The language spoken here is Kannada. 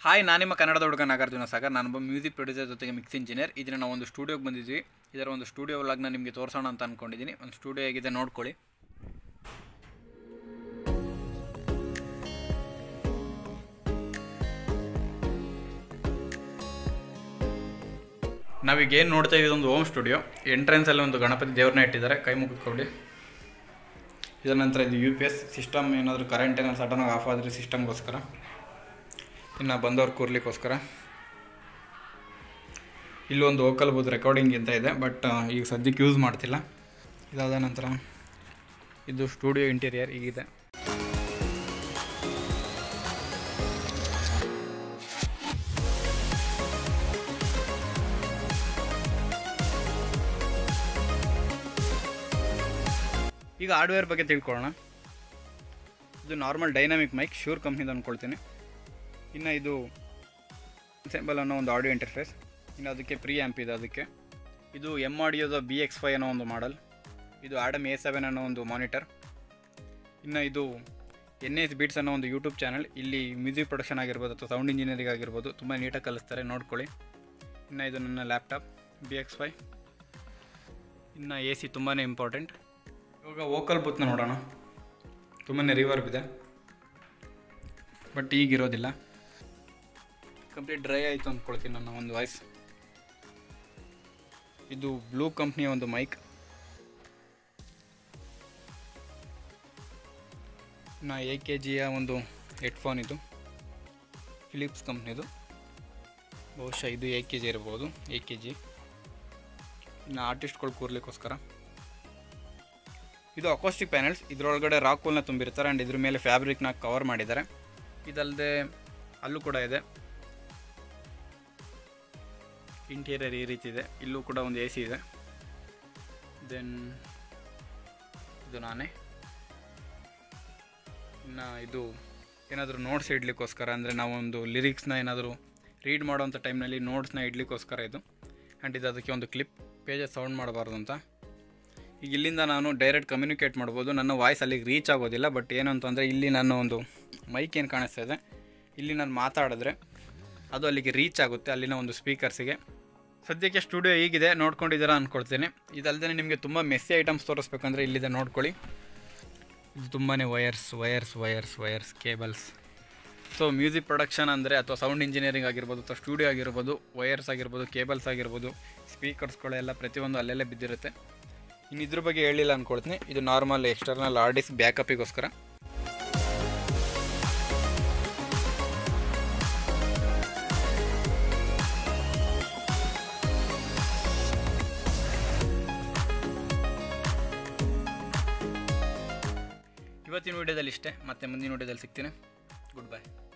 ಹಾಯ್ ನಾನು ನಿಮ್ಮ ಕನ್ನಡದ ಹುಡುಗ ನಾಗಾರ್ಜುನ ಸಾಗರ್ ನಾನೊಬ್ಬ ಮ್ಯೂಸಿಕ್ ಪ್ರೊಡ್ಯೂಸರ್ ಜೊತೆಗೆ ಮಿಕ್ಸ್ ಇಂಜಿನಿಯರ್ ಇದನ್ನು ನಾವು ಒಂದು ಸ್ಟುಡಿಯೋಗೆ ಬಂದಿದ್ವಿ ಇದರ ಒಂದು ಸ್ಟುಡಿಯೋ ವ್ಲಾಗ್ನ ನಿಮಗೆ ತೋರಿಸೋಣ ಅಂತ ಅಂದ್ಕೊಂಡಿದ್ದೀನಿ ಒಂದು ಸ್ಟುಡಿಯೋ ಹೇಗಿದೆ ನೋಡ್ಕೊಳ್ಳಿ ನಾವೀಗ ಏನು ನೋಡ್ತಾ ಇದ್ದೀವಿ ಒಂದು ಹೋಮ್ ಸ್ಟುಡಿಯೋ ಎಂಟ್ರೆನ್ಸಲ್ಲಿ ಒಂದು ಗಣಪತಿ ದೇವ್ರನ್ನ ಇಟ್ಟಿದ್ದಾರೆ ಕೈ ಮುಗಿದ್ಕೊಂಡು ಇದರ ನಂತರ ಇದು ಯು ಪಿ ಎಸ್ ಸಿಸ್ಟಮ್ ಏನಾದರೂ ಕರೆಂಟ್ ಏನಾದ್ರು ಸಡನ್ನಾಗಿ ಆಫ್ ಆದರೆ ಸಿಸ್ಟಮ್ಗೋಸ್ಕರ ಇನ್ನು ಬಂದವ್ರು ಕೂರ್ಲಿಕ್ಕೋಸ್ಕರ ಇಲ್ಲೊಂದು ವೋಕಲ್ ಬೂತ್ ರೆಕಾರ್ಡಿಂಗ್ ಅಂತ ಇದೆ ಬಟ್ ಈಗ ಸದ್ಯಕ್ಕೆ ಯೂಸ್ ಮಾಡ್ತಿಲ್ಲ ಇದಾದ ನಂತರ ಇದು ಸ್ಟುಡಿಯೋ ಇಂಟೀರಿಯರ್ ಈಗಿದೆ ಈಗ ಹಾರ್ಡ್ವೇರ್ ಬಗ್ಗೆ ತಿಳ್ಕೊಳ್ಳೋಣ ಇದು ನಾರ್ಮಲ್ ಡೈನಾಮಿಕ್ ಮೈಕ್ ಶ್ಯೂರ್ ಕಂಪ್ನಿದು ಅಂದ್ಕೊಳ್ತೀನಿ ಇನ್ನು ಇದು ಸೆಂಬಲ್ ಅನ್ನೋ ಒಂದು ಆಡಿಯೋ ಇಂಟರ್ಫೇಸ್ ಇನ್ನು ಅದಕ್ಕೆ ಪ್ರೀ ಆ್ಯಂಪ್ ಇದೆ ಅದಕ್ಕೆ ಇದು ಎಮ್ ಆಡಿಯೋದ ಬಿ ಎಕ್ಸ್ ಫೈ ಅನ್ನೋ ಒಂದು ಮಾಡಲ್ ಇದು ಆಡಮ್ ಎ ಸೆವೆನ್ ಅನ್ನೋ ಒಂದು ಮಾನಿಟರ್ ಇನ್ನು ಇದು ಎನ್ ಎಸ್ ಬೀಟ್ಸ್ ಅನ್ನೋ ಒಂದು ಯೂಟ್ಯೂಬ್ ಚಾನಲ್ ಇಲ್ಲಿ ಮ್ಯೂಸಿಕ್ ಪ್ರೊಡಕ್ಷನ್ ಆಗಿರ್ಬೋದು ಅಥವಾ ಸೌಂಡ್ ಇಂಜಿನಿಯರಿಂಗ್ ಆಗಿರ್ಬೋದು ತುಂಬ ನೀಟಾಗಿ ಕಲಿಸ್ತಾರೆ ನೋಡ್ಕೊಳ್ಳಿ ಇನ್ನು ಇದು ನನ್ನ ಲ್ಯಾಪ್ಟಾಪ್ ಬಿ ಎಕ್ಸ್ ಫೈ ಇನ್ನು ಎ ಸಿ ತುಂಬಾ ಇಂಪಾರ್ಟೆಂಟ್ ಇವಾಗ ವೋಕಲ್ ಬೂತ್ನ ನೋಡೋಣ ತುಂಬಾ ರಿವರ್ಬ್ ಇದೆ ಬಟ್ ಈಗಿರೋದಿಲ್ಲ ಕಂಪ್ಲೀಟ್ ಡ್ರೈ ಆಯಿತು ಅಂದ್ಕೊಳ್ತೀನಿ ನನ್ನ ಒಂದು ವಾಯ್ಸ್ ಇದು ಬ್ಲೂ ಕಂಪ್ನಿಯ ಒಂದು ಮೈಕ್ ನಾ ಎ ಕೆ ಜಿಯ ಒಂದು ಹೆಡ್ಫೋನ್ ಇದು ಫಿಲಿಪ್ಸ್ ಕಂಪ್ನಿದು ಬಹುಶಃ ಇದು ಎ ಕೆ ಜಿ ಇರ್ಬೋದು ಎ ಕೆ ಜಿ ಇನ್ನು ಆರ್ಟಿಸ್ಟ್ಗಳು ಕೂರ್ಲಿಕ್ಕೋಸ್ಕರ ಇದು ಅಕೋಸ್ಟಿಕ್ ಪ್ಯಾನೆಲ್ಸ್ ಇದರೊಳಗಡೆ ರಾಕೂಲ್ನ ತುಂಬಿರ್ತಾರೆ ಆ್ಯಂಡ್ ಇದ್ರ ಮೇಲೆ ಫ್ಯಾಬ್ರಿಕ್ನ ಕವರ್ ಮಾಡಿದ್ದಾರೆ ಇದಲ್ಲದೆ ಅಲ್ಲೂ ಕೂಡ ಇದೆ ಇಂಟೀರಿಯರ್ ಈ ರೀತಿ ಇದೆ ಇಲ್ಲೂ ಕೂಡ ಒಂದು ಎ ಸಿ ಇದೆ ದೆನ್ ಇದು ನಾನೇ ಇನ್ನು ಇದು ಏನಾದರೂ ನೋಟ್ಸ್ ಇಡ್ಲಿಕ್ಕೋಸ್ಕರ ಅಂದರೆ ನಾವೊಂದು ಲಿರಿಕ್ಸ್ನ ಏನಾದರೂ ರೀಡ್ ಮಾಡೋವಂಥ ಟೈಮ್ನಲ್ಲಿ ನೋಟ್ಸ್ನ ಇಡ್ಲಿಕ್ಕೋಸ್ಕರ ಇದು ಆ್ಯಂಡ್ ಇದು ಅದಕ್ಕೆ ಒಂದು ಕ್ಲಿಪ್ ಪೇಜಸ್ ಸೌಂಡ್ ಮಾಡಬಾರ್ದು ಅಂತ ಈಗ ಇಲ್ಲಿಂದ ನಾನು ಡೈರೆಕ್ಟ್ ಕಮ್ಯುನಿಕೇಟ್ ಮಾಡ್ಬೋದು ನನ್ನ ವಾಯ್ಸ್ ಅಲ್ಲಿಗೆ ರೀಚ್ ಆಗೋದಿಲ್ಲ ಬಟ್ ಏನು ಅಂತಂದರೆ ಇಲ್ಲಿ ನನ್ನ ಒಂದು ಮೈಕ್ ಏನು ಕಾಣಿಸ್ತಾ ಇದೆ ಇಲ್ಲಿ ನಾನು ಮಾತಾಡಿದ್ರೆ ಅದು ಅಲ್ಲಿಗೆ ರೀಚ್ ಆಗುತ್ತೆ ಅಲ್ಲಿನ ಒಂದು ಸ್ಪೀಕರ್ಸಿಗೆ ಸದ್ಯಕ್ಕೆ ಸ್ಟುಡಿಯೋ ಹೀಗಿದೆ ನೋಡ್ಕೊಂಡಿದ್ದೀರಾ ಅಂದ್ಕೊಳ್ತೀನಿ ಇದಲ್ಲದೆ ನಿಮಗೆ ತುಂಬ ಮೆಸ್ಸಿ ಐಟಮ್ಸ್ ತೋರಿಸ್ಬೇಕಂದ್ರೆ ಇಲ್ಲಿದೆ ನೋಡ್ಕೊಳ್ಳಿ ಇದು ತುಂಬಾ wires wires wires wires cables so music production ಅಂದರೆ ಅಥವಾ ಸೌಂಡ್ ಇಂಜಿನಿಯರಿಂಗ್ ಆಗಿರ್ಬೋದು ಅಥವಾ ಸ್ಟುಡಿಯೋ ಆಗಿರ್ಬೋದು ವಯರ್ಸ್ ಆಗಿರ್ಬೋದು ಕೇಬಲ್ಸ್ ಆಗಿರ್ಬೋದು ಸ್ಪೀಕರ್ಸ್ಗಳೆಲ್ಲ ಪ್ರತಿಯೊಂದು ಅಲ್ಲೆಲ್ಲೇ ಬಿದ್ದಿರುತ್ತೆ ಇನ್ನು ಇದ್ರ ಬಗ್ಗೆ ಹೇಳಿಲ್ಲ ಅಂದ್ಕೊಳ್ತೀನಿ ಇದು ನಾರ್ಮಲ್ ಎಕ್ಸ್ಟರ್ನಲ್ ಹಾರ್ಡ್ ಡಿಸ್ಕ್ ಬ್ಯಾಕಪ್ಪಿಗೋಸ್ಕರ ಇವತ್ತಿನ ವೀಡಿಯೋದಲ್ಲಿ ಇಷ್ಟೇ ಮತ್ತೆ ಮುಂದಿನ ವೀಡಿಯೋದಲ್ಲಿ ಸಿಗ್ತೀನಿ ಗುಡ್ ಬೈ